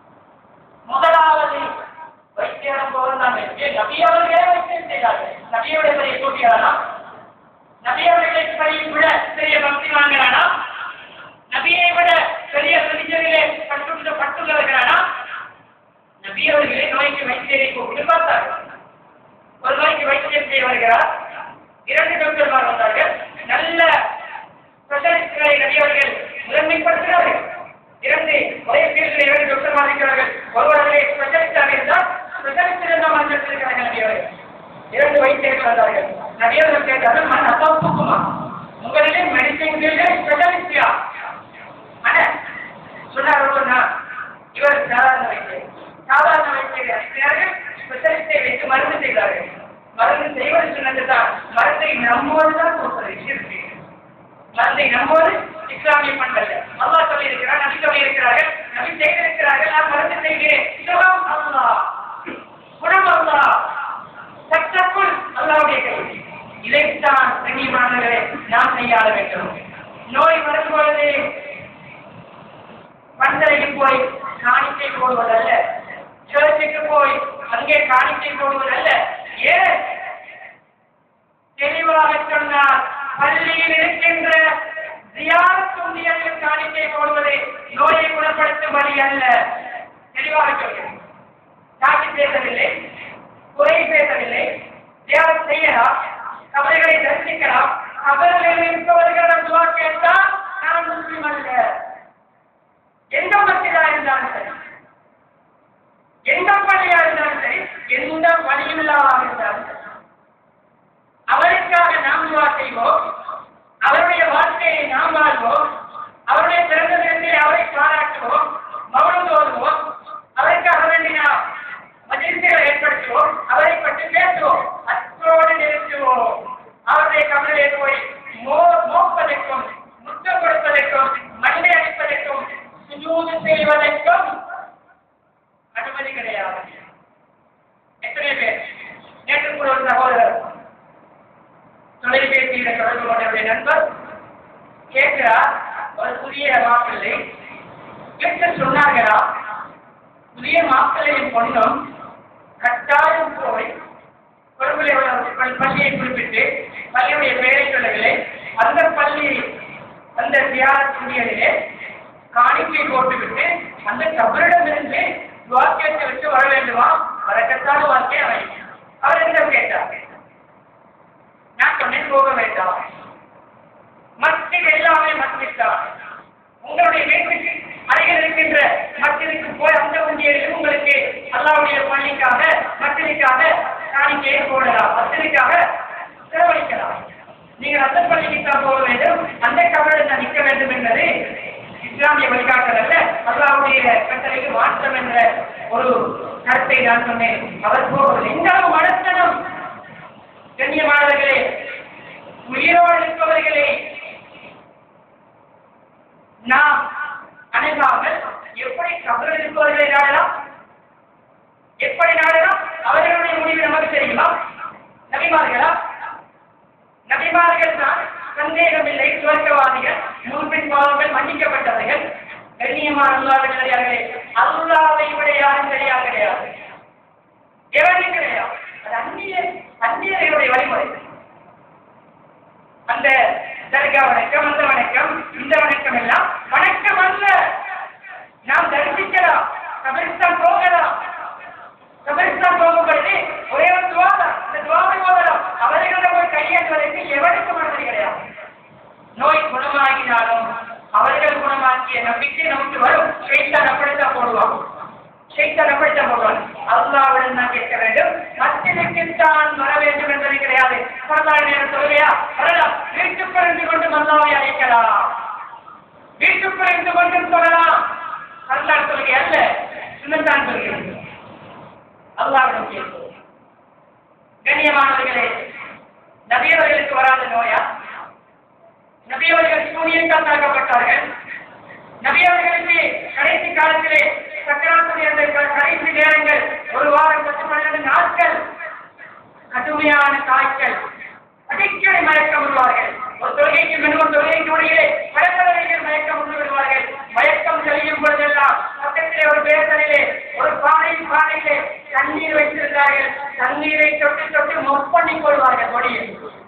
முதலாவது வைத்தியரம் போகிறாங்க நபி அவர்களே வைத்தியம் செய்தார்கள் நபியோட பெரிய கூட்டியாரா நபி அவர்களை பெரிய விட பெரிய பக்தி வாங்குறானா நபியை விட பெரிய ரிலிஜனிலே கட்டுள்ள பட்டுள்ளவர்களானா நபி அவர்களே நோய்க்கு வைத்தியரை கூப்பிட்டு பார்த்தார்கள் ஒரு நோய்க்கு வைத்தியம் செய்ய வருகிறார் இரண்டு டாக்டர்மார் வந்தார்கள் நல்ல ஸ்பெஷலிஸ்ட்களை நபி அவர்கள் முதன்மைப்படுத்துகிறார்கள் இரண்டு ஒரே ஃபீல்டில் இரண்டு டாக்டர்மார் இருக்கிறார்கள் ஒருவர்களே ஸ்பெஷலிஸ்டாக இருந்தால் ஸ்பெஷலிஸ்ட் இருந்தால் மந்திருக்கிறார்கள் நபி அவர்கள் இரண்டு வைத்தியர்கள் வந்தார்கள் நபி அவர்கள் கேட்டார்கள் மண் அசாப்புக்குமா உங்களிலே மெடிசின் ஃபீல்டில் ஸ்பெஷலிஸ்டியா அண்ணன் சொன்னார் ஒருவர்னா இவர் சாதாரண வைத்தியர் சாதாரண வைத்தியர் அனுப்பினார்கள் ஸ்பெஷலிஸ்டை வைத்து மருந்து செய்தார்கள் மருந்து செய்வது சொன்னது தான் மருந்தை நம்புவது தான் கொடுப்பது மருந்தை நம்புவது இஸ்லாமிய பண்பல்ல அல்லாஹ் சொல்லி இருக்கிறார் நபி சொல்லி இருக்கிறார்கள் நபி செய்திருக்கிறார்கள் நான் மருந்து செய்கிறேன் சுகம் அல்லாஹ் குணம் அல்லாஹ் சட்டக்குள் அல்லாவுடைய கை இதைத்தான் கண்ணியமானவர்களே நாம் கையாள வேண்டும் நோய் வரும்பொழுது பந்தலைக்கு போய் காணிக்கை போடுவதல்ல சர்ச்சுக்கு போய் அங்கே காணிக்கை போடுவதல்ல ஏன் தெளிவாக சொன்னார் பள்ளியில் இருக்கின்ற ஜியாரத் துண்டியலில் காணிக்கை போடுவது நோயை குணப்படுத்தும் வழி அல்ல தெளிவாக சொல்கிறேன் காட்சி பேசவில்லை குறை பேசவில்லை தியானம் செய்யலாம் கபலைகளை தரிசிக்கலாம் கபலைகளில் இருப்பவர்களிடம் துவா கேட்டால் நான் முஸ்லிம் அல்ல எந்த மத்தியா இருந்தாலும் சரி எந்த பள்ளியா இருந்தாலும் சரி எந்த வழியில்லாமல் இருந்தாலும் சரி அவருக்காக நாம் துவா செய்வோம் அவருடைய வாழ்க்கையை நாம் வாழ்வோம் அவருடைய பிறந்த தினத்தை அவரை பாராட்டுவோம் மௌனம் ஓதுவோம் அவருக்காக வேண்டி நாம் மகிழ்ச்சிகளை ஏற்படுத்துவோம் அவரை பற்றி பேசுவோம் அத்தோடு நிறுத்துவோம் அவருடைய கமலையை போய் மோ மோப்பதற்கும் முத்தம் கொடுப்பதற்கும் மண்டை அடிப்பதற்கும் சுஜூது செய்வதற்கும் அனுமதி கிடையாது எத்தனை பேர் நேற்று கூட ஒரு சகோதரர் தொலைபேசியில தொடர்பு கொண்டவருடைய நண்பர் கேட்கிறார் ஒரு புதிய மாப்பிள்ளை கேட்க சொன்னார்களா புதிய மாப்பிள்ளையின் பொண்ணும் கட்டாயம் போய் கொழும்புல உள்ள ஒரு பள்- பள்ளியை குறிப்பிட்டு பள்ளியுடைய பெயரை சொல்லவில்லை அந்த பள்ளி அந்த தியாகத்திலே காணிக்கை போட்டுவிட்டு அந்த கபரிடமிருந்து வாக்கியத்தை விட்டு வர வேண்டுமா வரக்கத்தான வாக்கிய அமையும் அவர் என்னிடம் கேட்டார் நான் சொன்னேன் போக வேண்டாம் மஸ்ஜித் எல்லாமே மஸ்ஜித் தான் உங்களுடைய வீட்டுக்கு அருகில் இருக்கின்ற மஸ்ஜிதுக்கு போய் அந்த வண்டியில் உங்களுக்கு அல்லாவுடைய பள்ளிக்காக மஸ்ஜிதுக்காக காணிக்கையை போடலாம் மஸ்ஜிதுக்காக செலவழிக்கலாம் நீங்கள் அந்த பள்ளிக்கு தான் போக வேண்டும் அந்த கவலை தான் நிற்க வேண்டும் என்பது இஸ்லாமிய வழிகாட்டல் அல்ல அல்லாவுடைய கட்டளைக்கு மாற்றம் என்ற ஒரு கருத்தை நான் சொன்னேன் அவர் போகவில்லை இந்த அளவு மனத்தனம் கண்ணியமானவர்களே உயிரோடு இருப்பவர்களே நாம் அணுகாமல் எப்படி கபரில் இருப்பவர்களை நாடலாம் எப்படி நாடலாம் அவர்களுடைய முடிவு நமக்கு தெரியுமா நபிமார்களா நபிமார்கள் தான் சந்தேகமில்லை சுவர்க்கவாதிகள் முன்பின் பாவங்கள் மன்னிக்கப்பட்டவர்கள் கண்ணியமான அல்லாவினர்களே அல்லாவை விட யாரும் தெரியாது கிடையாது எவரும் கிடையாது அது அந்நிய அந்நியர்களுடைய வழிமுறை அந்த தர்கா வணக்கம் அந்த வணக்கம் இந்த வணக்கம் எல்லாம் வணக்கம் அல்ல நாம் தரிசிக்கலாம் கபிரிஸ்தான் போகலாம் கபிரிஸ்தான் போகும் பொழுது ஒரே ஒரு துவாதம் இந்த துவாவை போகலாம் அவர்களை போய் கையேற்றுவதற்கு எவருக்கும் அனுமதி கிடையாது நோய் குணமாகினாலும் அவர்கள் குணமாக்கிய நம்பிக்கை நமக்கு வரும் ஷெய்தான் அப்படித்தான் போடுவான் ஷெய்தான் அப்படித்தான் போடுவான் அல்லாவிடம் தான் கேட்க வேண்டும் மத்தியத்துக்குத்தான் வர வேண்டும் என்பது கிடையாது பரவாயில்ல நேரம் சொல்லுவையா வரலாம் வீட்டுக்குள் இருந்து கொண்டு அல்லாவை அழைக்கலாம் வீட்டுக்குள் இருந்து கொண்டும் சொல்லலாம் வரலாறு சொல்லுங்க அல்ல சுனந்தான் சொல்கிறது அல்லாவிடம் கேட்போம் கண்ணியமானவர்களே நபியவர்களுக்கு வராத நோயா நபியவர்கள் சூனியத்தால் தாக்கப்பட்டார்கள் நபியவர்களுக்கு கடைசி காலத்திலே சக்கராத்துடைய அந்த க- கடைசி நேரங்கள் ஒரு வாரம் பத்து பன்னிரண்டு நாட்கள் கடுமையான காய்ச்சல் அடிக்கடி மயக்கம் விடுவார்கள் ஒரு தொழுகைக்கு மிகவும் தொழுகைக்கு இடையிலே பல தடவைகள் மயக்கம் விட்டு விடுவார்கள் மயக்கம் தெளியும் பொழுதெல்லாம் பக்கத்திலே ஒரு பேசலிலே ஒரு பானை பானையிலே தண்ணீர் வைத்திருந்தார்கள் தண்ணீரை தொட்டு தொட்டு முப்பண்ணிக் கொள்வார்கள் கொடியில்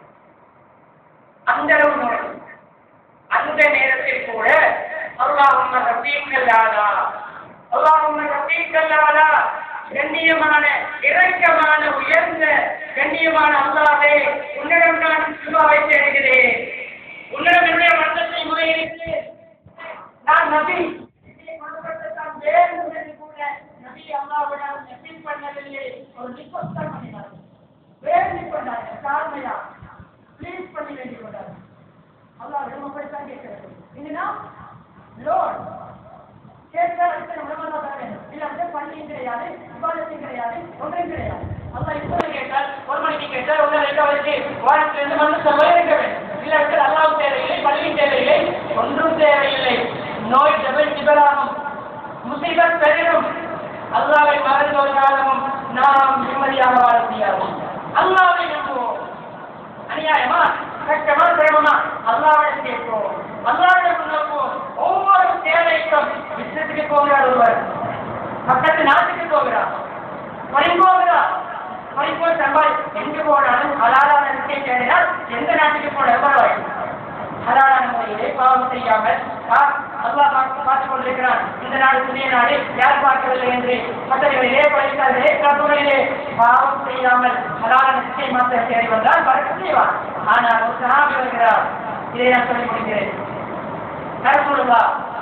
அந்த அளவு நோய் அந்த நேரத்தில் கூட அல்லாஹும்ம ரஃபீக்கல்லாதா அல்லாஹும்ம ரஃபீக்கல்லாதா கண்ணியமான இரக்கமான உயர்ந்த கண்ணியமான அல்லாஹே உன்னிடம் நான் சிவாவை தேடுகிறேன் உன்னிடம் என்னுடைய மரணத்தை முறையிடுகிறேன் நான் நபி என்னை கொல்லப்படத்தான் வேண்டும் என்று கூட நபி அல்லாஹ்விடம் நபி பண்ணவில்லை ஒரு ரிக்வஸ்ட் தான் பண்ணினார் வேண்டி கொண்டாங்க தாழ்மையா ப்ளீஸ் பண்ணி வேண்டி கொண்டாங்க அல்லாஹ் விரும்பப்படித்தான் கேட்க வேண்டும் இல்லைன்னா லோன் கேட்க அடுத்த உடம்பு தான் வேண்டும் இல்லை வந்து பள்ளியும் கிடையாது விவாதத்தையும் கிடையாது ஒன்றும் கிடையாது அல்லாஹ் இப்போது கேட்டால் ஒரு மணிக்கு கேட்டால் ஒன்று ரெண்டாவது வாரத்தில் இருந்து மணி செலவு இருக்க வேண்டும் இல்லை வந்து அல்லாவும் தேவையில்லை பள்ளியும் தேவையில்லை ஒன்றும் தேவையில்லை நோய் டபுள் சிபராகும் முசீபத் பெரிடும் அல்லாவை மறந்த ஒரு காலமும் நாம் நிம்மதியாக வாழ முடியாது அல்லாவை நம்புவோம் அநியாயமா கஷ்டமா சிரமமா அல்லாவிடம் கேட்போம் அல்லாவிடம் நோக்குவோம் ஒவ்வொரு தேவைக்கும் விஷயத்துக்கு போகிறார் ஒருவர் பக்கத்து நாட்டுக்கு போகிறார் பணி போகிறார் மணிப்பூர் சம்பாதி எங்கு போனாலும் ஹலாலான ரிஸ்கை தேடினால் எந்த நாட்டுக்கு போன எவ்வளவு ஹலாலான முறையிலே பாவம் செய்யாமல் ஆ, அல்லாஹ் பார்த்து பார்த்துக் கொண்டிருக்கிறான் இந்த நாடு புதிய நாடு யார் பார்க்கவில்லை என்று மற்றவர்களிலே படைத்தார்களே கட்டுரையிலே பாவம் செய்யாமல் ஹலாலான ரிஸ்கை மாத்திரம் தேடி வந்தால் பறக்க செய்வான் ஆனால் ஒரு சனாபி வருகிறார் இதை நான் சொல்லி முடிக்கிறேன் ரசூலுல்லா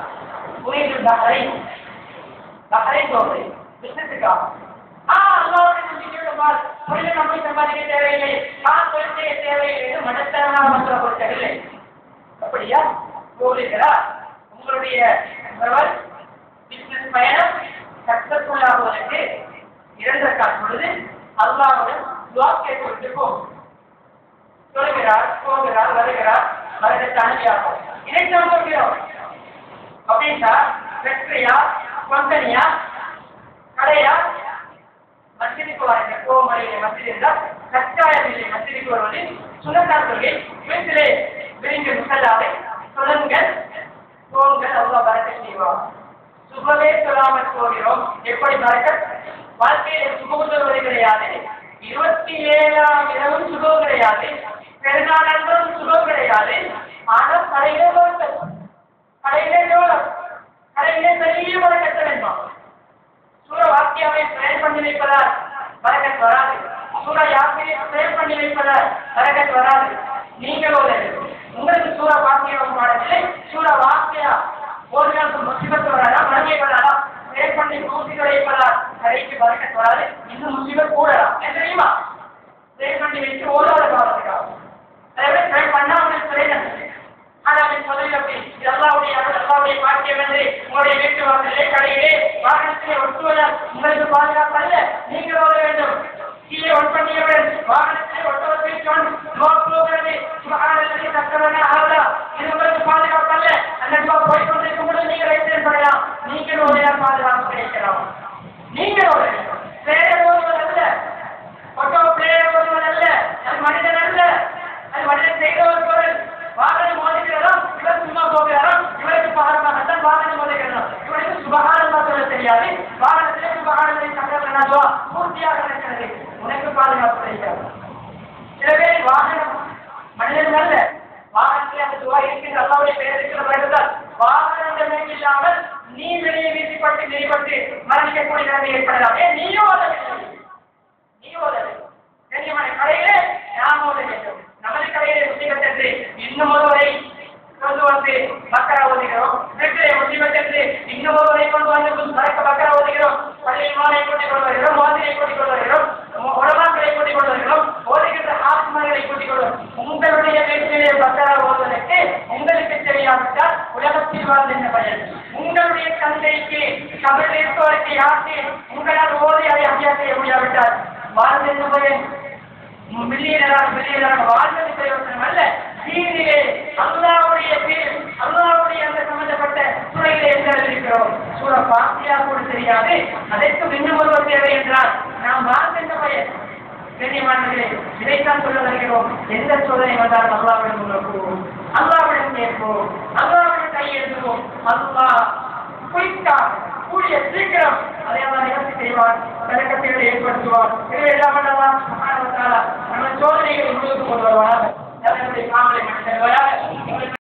உயிர் பஹ்ரைன் பஹ்ரைன் போகிறேன் பிசினஸுக்கா ஆ அல்லாவுடைய நம்பிக்கையோட பார் புரிந்து நம்பி சம்பாதிக்க தேவையில்லை நான் தொழில் செய்ய தேவையில்லை என்று மனத்தனமாக மக்களை பொறுத்தவில்லை அப்படியா போகிறீர்களா உங்களுடைய ஒருவர் பிசினஸ் பயணம் சக்சஸ்ஃபுல் ஆகுவதற்கு இரண்டு கால் பொழுது அல்லாவுடன் துவா கேட்டு போகும் சொல்லுகிறார் போகிறார் வருகிறார் வருடத்தை அனுப்பியாகும் இதை நாம் சொல்கிறோம் அப்படின்னா ஃபேக்டரியா கம்பெனியா கடையா மசிதிக்கு வாங்க கோமலையிலே மசிதி இருந்தால் கட்டாயம் இல்லை மசிதிக்கு வருவது சுனத்தான் சொல்லி வீட்டிலே விரிந்து முசல்லாவை சொல்லுங்கள் போங்கள் அவ்வளோ பறக்க செய்வோம் சுபமே சொல்லாமல் போகிறோம் எப்படி பறக்க வாழ்க்கையில் சுகம் சொல்வது கிடையாது இருபத்தி ஏழாம் இரவும் சுகம் கிடையாது பெருநாள் அன்றும் சுகம் கிடையாது ஆனால் கடையிலே வாழ்க்கை கடையிலே எவ்வளவு கடையிலே பெரிய வழக்கத்த வேண்டும் சூர வாக்கியாவை பிரேர் பண்ணி வைப்பதால் வரகத் வராது சூர யாத்திரையை பிரேர் பண்ணி வைப்பதால் வரகத் வராது நீங்கள் ஒரு உங்களுக்கு சூர வாக்கியம் பாடத்திலே சூர வாக்கியா ஓதுகளுக்கு முசிபத்து வராதா மனமே வராதா பிரேர் பண்ணி தூசி வைப்பதால் கடைக்கு வரகத் வராது இன்னும் முசிபத் கூடலாம் ஏன் தெரியுமா பிரேர் பண்ணி வைத்து ஓதாத காலத்துக்காக அதே பிரேர் பண்ணாமல் பிரேதம் ஆனாலும் முதலில் அப்படி இது அல்லாவுடைய அருள், அல்லாவுடைய பாக்கியம் என்று உங்களுடைய வீட்டு வாசலிலே கடையிலே வாகனத்திலே ஒட்டுவதால் உங்களுக்கு பாதுகாப்பு அல்ல நீங்கள் ஓட வேண்டும் கீழே ஒன் பண்ணியவன் வாகனத்திலே ஒட்டுவதை சொன் நோட் போகிறது சுகாதாரத்தை தக்கவன ஆகலா இது உங்களுக்கு பாதுகாப்பு அல்ல அந்த போய் கொண்டிருக்கும் பொழுது நீங்கள் வைத்திருக்க படலாம் நீங்கள் ஓடையால் பாதுகாப்பு கிடைக்கலாம் நீங்கள் ஓட வேண்டும் வேற ஓடுவதல்ல ஒட்டோ பிளேயர் ஓடுவதல்ல அது மனிதன் அல்ல அது மனிதன் செய்த ஒரு பொருள் வாகனம் மோதுகிறோம் இவர் சும்மா போகிறாரோ இவருக்கு பாகமாகத்தான் வாகனம் மோதுகிறோம் இவருக்கு சுபகாரமா சொல்ல தெரியாது வாகனத்திலே சுபகாரத்தை சக்கரவா பூர்த்தியாக இருக்கிறது உனக்கு பாதுகாப்பு கிடைக்காது சில பேர் வாகனம் மனிதன் அல்ல வாகனத்திலே அந்த துவா இருக்கின்ற அல்லாவுடைய பெயர் இருக்கிற பிறகுதான் வாகனங்கள் இல்லாமல் நீ வெளியே வீசிப்பட்டு நெறிப்பட்டு மரணிக்கக்கூடிய நிலைமை ஏற்படலாம் ஏன் நீயும் ஓத வேண்டும் நீ ஓத வேண்டும் கண்ணியமான கடையிலே நாம் ஓத வேண்டும் நமது கடையிலே முஸ்லிமத் என்று இன்னும் ஒருவரை கொண்டு வந்து மக்கரா ஓதுகிறோம் வீட்டிலே முஸ்லிமத் என்று இன்னும் ஒருவரை கொண்டு வந்து மறக்க மக்கரா ஓதுகிறோம் பள்ளி மாலை கூட்டிக் கொண்டு வருகிறோம் மோதிரை கூட்டிக் கொண்டு வருகிறோம் உடமாக்களை கூட்டிக் கொண்டு வருகிறோம் ஓதுகின்ற ஆத்மாக்களை கூட்டிக் கொண்டு வருகிறோம். உங்களுடைய வீட்டிலே மக்கரா ஓதுவதற்கு உங்களுக்கு தெரியாவிட்டால் உலகத்தில் வாழ்ந்த என்ன பயன் உங்களுடைய தந்தைக்கு தமிழ் இருப்பவருக்கு யாருக்கு உங்களால் ஓதி அதை அபியா செய்ய முடியாவிட்டால் வாழ்ந்த என்ன பயன் மில்லியனராக மில்லியனராக வாழ்வது பிரயோஜனம் அல்ல தீனிலே அல்லாவுடைய பேர் அல்லாவுடைய அந்த சம்பந்தப்பட்ட துறையிலே எந்த இருக்கிறோம் சூழ பாத்தியா கூட தெரியாது அதற்கு இன்னும் ஒருவர் தேவை என்றால் நாம் வாழ்ந்த பயன் கண்ணியமானவர்களே இதைத்தான் சொல்ல வருகிறோம் எந்த சோதனை வந்தாலும் அல்லாவிடம் உணர்வோம் அல்லாவிடம் கேட்போம் அல்லாவிடம் கையெழுத்துவோம் அல்லாஹ் குயிக்காக கூடிய சீக்கிரம் அதை அவர் நிகழ்ச்சி செய்வார் விளக்கத்தை ஏற்படுத்துவார் எனவே எல்லாம் வல்லவன் சுப்ஹானஹு வ தஆலா நம்ம சோதனைகளை முழுக்க கொண்டு வருவார் நம்முடைய காமலை மனிதர்களாக